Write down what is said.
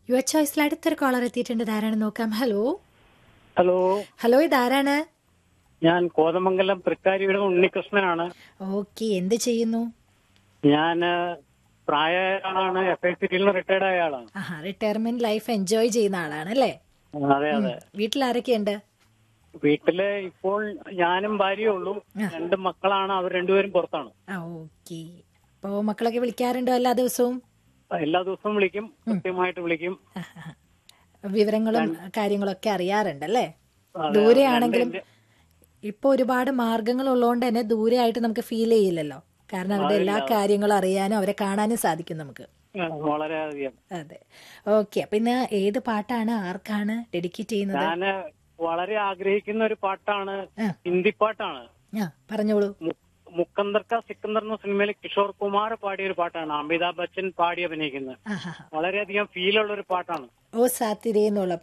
Your ചോയ്സിൽ അടുത്തൊരു collar എത്തിയിട്ടുണ്ട് ഇതാരാണ് നോക്കാം ഹലോ ഹലോ ഹലോ ഇതാരാണ് ഞാൻ കോതമംഗലം തൃക്കാരിയുടെ ഉണ്ണികൃഷ്ണനാണ് ഓക്കെ എന്ത് ചെയ്യുന്നു ഞാൻ പ്രായമായ ആളാണ് എഫ് ഐ സിറ്റിയിൽ നിന്ന് റിട്ടയർഡ് ആയ ആളാണ് ആഹാ റിട്ടയർമെന്റ് ലൈഫ് എൻജോയ് ചെയ്യുന്ന ആളാണ് അല്ലേ അതെ അതെ വീട്ടിൽ ആരൊക്കെയുണ്ട് വീട്ടില് ഇപ്പോൾ ഞാനും ഭാര്യയേ ഉള്ളൂ രണ്ട് മക്കളാണ് അവർ രണ്ടുപേരും പുറത്താണ് ആ ഓക്കെ അപ്പോ മക്കളൊക്കെ വിളിക്കാറുണ്ടോ എല്ലാ ദിവസവും എല്ലാ ദിവസവും വിളിക്കും കൃത്യമായിട്ട് വിളിക്കും ആഹാ. വിവരങ്ങളും കാര്യങ്ങളൊക്കെ അറിയാറുണ്ടല്ലേ അതെ, ദൂരെയാണെങ്കിലും രണ്ട് ഇപ്പൊ ഒരുപാട് മാർഗങ്ങൾ ഉള്ളതുകൊണ്ട് തന്നെ ദൂരെയായിട്ട് നമുക്ക് ഫീൽ ചെയ്യില്ലല്ലോ കാരണം അവരുടെ എല്ലാ കാര്യങ്ങളും അറിയാനും അവരെ കാണാനും സാധിക്കും നമുക്ക് ആ, വളരെയധികം അതെ ഓക്കെ അപ്പൊ ഇന്ന് ഏത് പാട്ടാണ് ആർക്കാണ് ഡെഡിക്കേറ്റ് ചെയ്യുന്നത് ഞാന് വളരെ ആഗ്രഹിക്കുന്ന ഒരു പാട്ടാണ് ആ. ഹിന്ദി പാട്ടാണ് ആ പറഞ്ഞോളൂ മു- മുക്കന്ദർ കാ സിക്കന്ദർ എന്ന സിനിമയിൽ കിഷോർ കുമാർ പാടിയ ഒരു പാട്ടാണ് അമിതാഭ് ബച്ചൻ പാടി അഭിനയിക്കുന്നത് ആഹാ വളരെയധികം ഫീലുള്ള ഒരു പാട്ടാണ് ഓ സാത്തിരേ എന്നുള്ള